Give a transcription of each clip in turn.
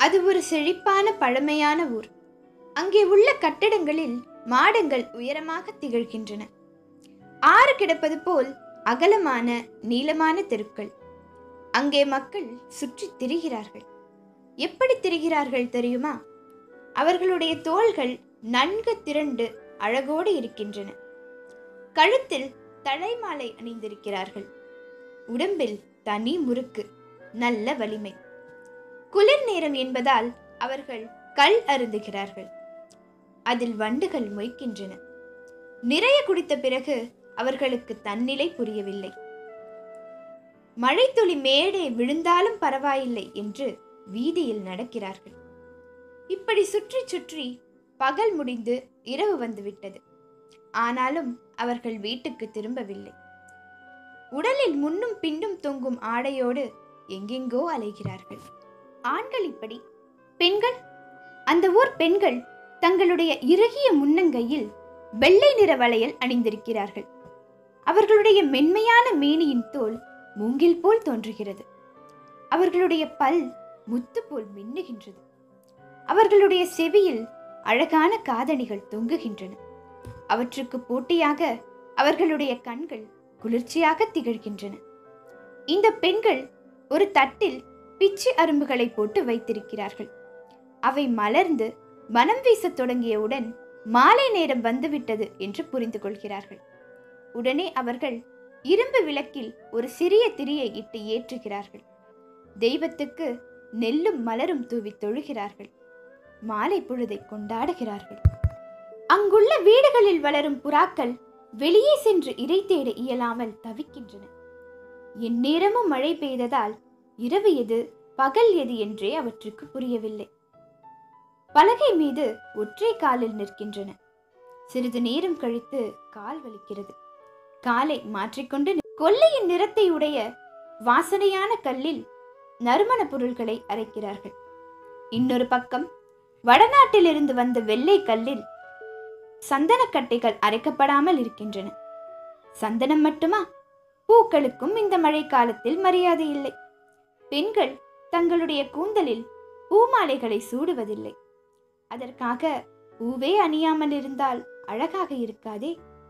அது ஒரு செழிப்பான பழமையான ஊர் அங்கே உள்ள கட்டடங்களில் மாடங்கள் உயரமாக திகழ்கின்றன ஆறு கிடப்பது போல் அகலமான நீளமான தெருக்கள் அங்கே மக்கள் சுற்றித் திரிகிறார்கள் எப்படி திரிகிறார்கள் தெரியுமா அவர்களுடைய தோள்கள் நன்கு திரண்டு அழகோடு இருக்கின்றன கழுத்தில் தலைமாலை அணிந்திருக்கிறார்கள் உடம்பில் தனி முறுக்கு நல்ல வலிமை குளிர் நேரம் என்பதால் அவர்கள் கள் அருந்துகிறார்கள் அதில் வண்டுகள் மொய்க்கின்றன நிறைய குடித்த பிறகு அவர்களுக்கு தன்னிலை புரியவில்லை மழைத்துளி மேடே விழுந்தாலும் பரவாயில்லை என்று வீதியில் நடக்கிறார்கள் இப்படி சுற்றி சுற்றி பகல் முடிந்து இரவு வந்துவிட்டது ஆனாலும் அவர்கள் வீட்டுக்கு திரும்பவில்லை உடலில் முன்னும் பின்னும் தொங்கும் ஆடையோடு எங்கெங்கோ அலைகிறார்கள் ஆண்கள் இப்படி பெண்கள் அந்த ஊர் பெண்கள் தங்களுடைய இறுகிய முன்னங்கையில் வெள்ளை நிற வளையல் அணிந்திருக்கிறார்கள் அவர்களுடைய மென்மையான மேனியின் தோல் மூங்கில் போல் தோன்றுகிறது அவர்களுடைய பல் முத்து போல் மின்னுகின்றது அவர்களுடைய செவியில் அழகான காதணிகள் தொங்குகின்றன அவற்றுக்கு போட்டியாக அவர்களுடைய கண்கள் குளிர்ச்சியாக திகழ்கின்றன இந்த பெண்கள் ஒரு தட்டில் பிச்சி அரும்புகளை போட்டு வைத்திருக்கிறார்கள் அவை மலர்ந்து மனம் வீசத் தொடங்கியவுடன் மாலை நேரம் வந்துவிட்டது என்று புரிந்து கொள்கிறார்கள் உடனே அவர்கள் இரும்பு விளக்கில் ஒரு சிறிய திரியை இட்டு ஏற்றுகிறார்கள் தெய்வத்துக்கு நெல்லும் மலரும் தூவி தொழுகிறார்கள் மாலை பொழுதை கொண்டாடுகிறார்கள் அங்குள்ள வீடுகளில் வளரும் புறாக்கள் வெளியே சென்று இறை தேட இயலாமல் தவிக்கின்றன எந்நேரமும் மழை பெய்ததால் இரவு எது பகல் எது என்றே அவற்றுக்கு புரியவில்லை பலகை மீது ஒற்றை காலில் நிற்கின்றன சிறிது நேரம் கழித்து கால் வலிக்கிறது காலை மாற்றிக்கொண்டு நி- கொல்லையின் நிறத்தை உடைய வாசனையான கல்லில் நறுமண பொருள்களை அரைக்கிறார்கள் இன்னொரு பக்கம் வடநாட்டிலிருந்து வந்த வெள்ளை கல்லில் சந்தனக்கட்டைகள் அரைக்கப்படாமல் இருக்கின்றன சந்தனம் மட்டுமா பூக்களுக்கும் இந்த மழைக்காலத்தில் மரியாதை இல்லை பெண்கள் தங்களுடைய கூந்தலில் பூமாலைகளை சூடுவதில்லை அதற்காக பூவே அணியாமல் இருந்தால் அழகாக இருக்காதே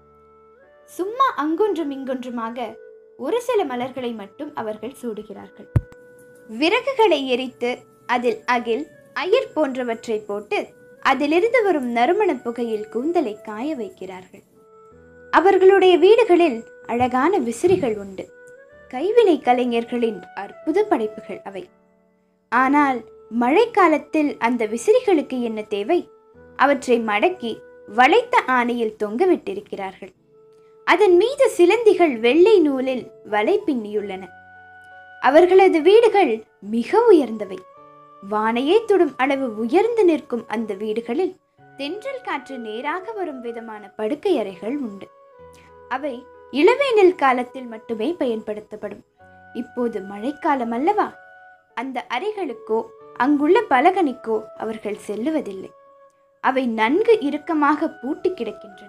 சும்மா அங்கொன்றும் இங்கொன்றுமாக ஒரு சில மலர்களை மட்டும் அவர்கள் சூடுகிறார்கள் விறகுகளை எரித்து அதில் அகில் அயிர் போன்றவற்றை போட்டு அதிலிருந்து வரும் நறுமண புகையில் கூந்தலை காய வைக்கிறார்கள் அவர்களுடைய வீடுகளில் அழகான விசிறிகள் உண்டு கைவினை கலைஞர்களின் அற்புத படைப்புகள் அவை ஆனால் மழைக்காலத்தில் அந்த விசிறிகளுக்கு என்ன தேவை அவற்றை மடக்கி வளைத்த ஆணையில் தொங்கவிட்டிருக்கிறார்கள் அதன் மீது சிலந்திகள் வெள்ளை நூலில் வலை பின்னியுள்ளன அவர்களது வீடுகள் மிக உயர்ந்தவை வானையே தொடும் அளவு உயர்ந்து நிற்கும் அந்த வீடுகளில் தென்றல் காற்று நேராக வரும் விதமான படுக்கை அறைகள் உண்டு அவை இளவேனில் காலத்தில் மட்டுமே பயன்படுத்தப்படும் இப்போது மழைக்காலம் அல்லவா அந்த அறைகளுக்கோ அங்குள்ள பலகனிக்கோ அவர்கள் செல்லுவதில்லை அவை நன்கு இறுக்கமாக பூட்டி கிடக்கின்றன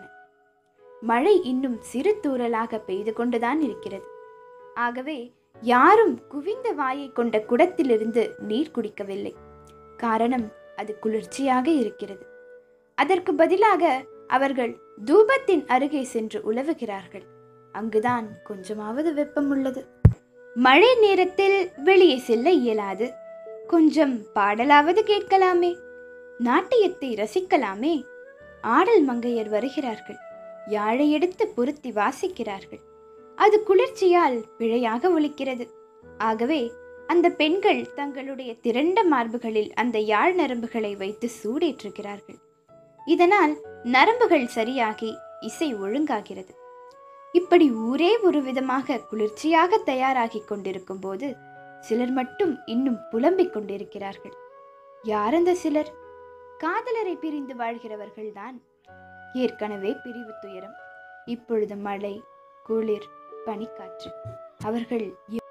மழை இன்னும் சிறு தூறலாக பெய்து கொண்டுதான் இருக்கிறது ஆகவே யாரும் குவிந்த வாயை கொண்ட குடத்திலிருந்து நீர் குடிக்கவில்லை காரணம் அது குளிர்ச்சியாக இருக்கிறது அதற்கு பதிலாக அவர்கள் தூபத்தின் அருகே சென்று உலவுகிறார்கள் அங்குதான் கொஞ்சமாவது வெப்பம் உள்ளது மழை நேரத்தில் வெளியே செல்ல இயலாது கொஞ்சம் பாடலாவது கேட்கலாமே நாட்டியத்தை ரசிக்கலாமே ஆடல் மங்கையர் வருகிறார்கள் யாழை எடுத்து பொருத்தி வாசிக்கிறார்கள் அது குளிர்ச்சியால் பிழையாக ஒலிக்கிறது ஆகவே அந்த பெண்கள் தங்களுடைய திரண்ட மார்புகளில் அந்த யாழ் நரம்புகளை வைத்து சூடேற்றுகிறார்கள் இதனால் நரம்புகள் சரியாகி இசை ஒழுங்காகிறது இப்படி ஊரே ஒரு விதமாக குளிர்ச்சியாக தயாராகி கொண்டிருக்கும் போது சிலர் மட்டும் இன்னும் புலம்பிக் கொண்டிருக்கிறார்கள் யார் அந்த சிலர் காதலரை பிரிந்து வாழ்கிறவர்கள்தான் ஏற்கனவே பிரிவு துயரம் இப்பொழுது மழை குளிர் பனிக்காற்று அவர்கள்